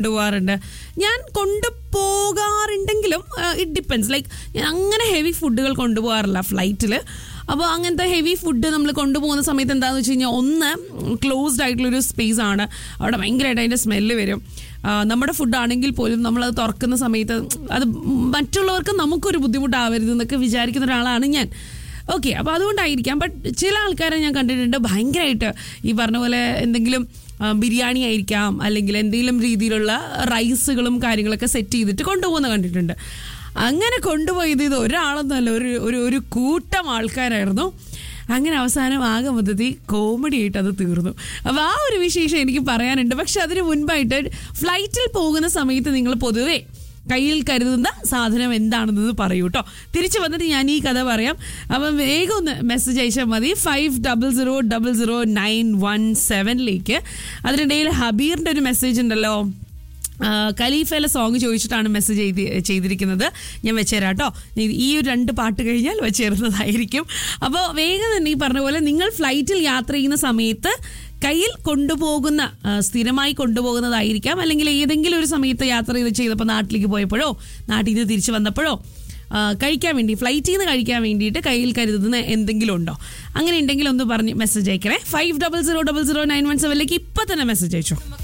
കൊണ്ടുപോകാറുണ്ട് ഞാൻ കൊണ്ടുപോകാറുണ്ടെങ്കിലും it depends like ഞാൻ അങ്ങനെ ഹെവി ഫുഡുകൾ കൊണ്ടുപോകാറില്ല ഫ്ലൈറ്റിൽ അപ്പോൾ അങ്ങനത്തെ ഹെവി ഫുഡ് നമ്മൾ കൊണ്ടുപോകുന്ന സമയത്ത് എന്താണെന്ന് വെച്ച് കഴിഞ്ഞാൽ ഒന്ന് ക്ലോസ്ഡ് ആയിട്ടുള്ളൊരു സ്പേസ് ആണ് അവിടെ ഭയങ്കരമായിട്ട് അതിൻ്റെ സ്മെല്ല് വരും ആ, നമ്മുടെ ഫുഡ് ആണെങ്കിൽ പോലും നമ്മളത് തുറക്കുന്ന സമയത്ത് അത് മറ്റുള്ളവർക്ക് നമുക്കൊരു ബുദ്ധിമുട്ടാവരുത് എന്നൊക്കെ വിചാരിക്കുന്ന ഒരാളാണ് ഞാൻ ഓക്കെ അപ്പോൾ അതുകൊണ്ടായിരിക്കാം ബട്ട് ചില ആൾക്കാരെ ഞാൻ കണ്ടിട്ടുണ്ട് ഭയങ്കരമായിട്ട് ഈ പറഞ്ഞ പോലെ എന്തെങ്കിലും ആ, ബിരിയാണി ആയിരിക്കാം അല്ലെങ്കിൽ എന്തെങ്കിലും രീതിയിലുള്ള റൈസുകളും കാര്യങ്ങളൊക്കെ സെറ്റ് ചെയ്തിട്ട് കൊണ്ടുപോകുന്ന കണ്ടിട്ടുണ്ട് അങ്ങനെ കൊണ്ടുപോയത് ഇത് ഒരാളൊന്നുമല്ല ഒരു ഒരു ഒരു കൂട്ടം ആൾക്കാരായിരുന്നു അങ്ങനെ അവസാനം ആകെ മൊത്തത്തിൽ കോമഡി ആയിട്ട് അത് തീർന്നു അപ്പോൾ ആ ഒരു വിശേഷം എനിക്ക് പറയാനുണ്ട് പക്ഷെ അതിന് മുൻപായിട്ട് ഫ്ലൈറ്റിൽ പോകുന്ന സമയത്ത് നിങ്ങൾ പൊതുവേ കയ്യിൽ കരുതുന്ന സാധനം എന്താണെന്നത് പറയൂ കേട്ടോ തിരിച്ചു വന്നിട്ട് ഞാൻ ഈ കഥ പറയാം അപ്പം വേഗം ഒന്ന് മെസ്സേജ് അയച്ചാൽ മതി five double zero double zero nine one സെവനിലേക്ക് അതിനിടയിൽ ഹബീറിൻ്റെ ഒരു മെസ്സേജ് ഉണ്ടല്ലോ ആ, ഖലീഫയിലെ സോങ് ചോദിച്ചിട്ടാണ് മെസ്സേജ് ചെയ്തി ചെയ്തിരിക്കുന്നത് ഞാൻ വെച്ചുതരാം കേട്ടോ ഈ ഒരു രണ്ട് പാട്ട് കഴിഞ്ഞാൽ വെച്ചേരുന്നതായിരിക്കും അപ്പോൾ വേഗം തന്നെ ഈ പറഞ്ഞ പോലെ നിങ്ങൾ ഫ്ലൈറ്റിൽ യാത്ര ചെയ്യുന്ന സമയത്ത് കയ്യിൽ കൊണ്ടുപോകുന്ന ആ, സ്ഥിരമായി കൊണ്ടുപോകുന്നതായിരിക്കാം അല്ലെങ്കിൽ ഏതെങ്കിലും ഒരു സമയത്ത് യാത്ര ചെയ്ത് ചെയ്തപ്പോൾ നാട്ടിലേക്ക് പോയപ്പോഴോ നാട്ടിൽ നിന്ന് തിരിച്ചു വന്നപ്പോഴോ ആ, കഴിക്കാൻ വേണ്ടി ഫ്ലൈറ്റിൽ നിന്ന് കഴിക്കാൻ വേണ്ടിയിട്ട് കയ്യിൽ കരുതുന്ന എന്തെങ്കിലും ഉണ്ടോ അങ്ങനെ ഉണ്ടെങ്കിൽ ഒന്ന് പറഞ്ഞ് മെസ്സേജ് അയക്കണേ five double zero double zero nine one സെവനിലേക്ക് ഇപ്പം തന്നെ മെസ്സേജ് അയച്ചോ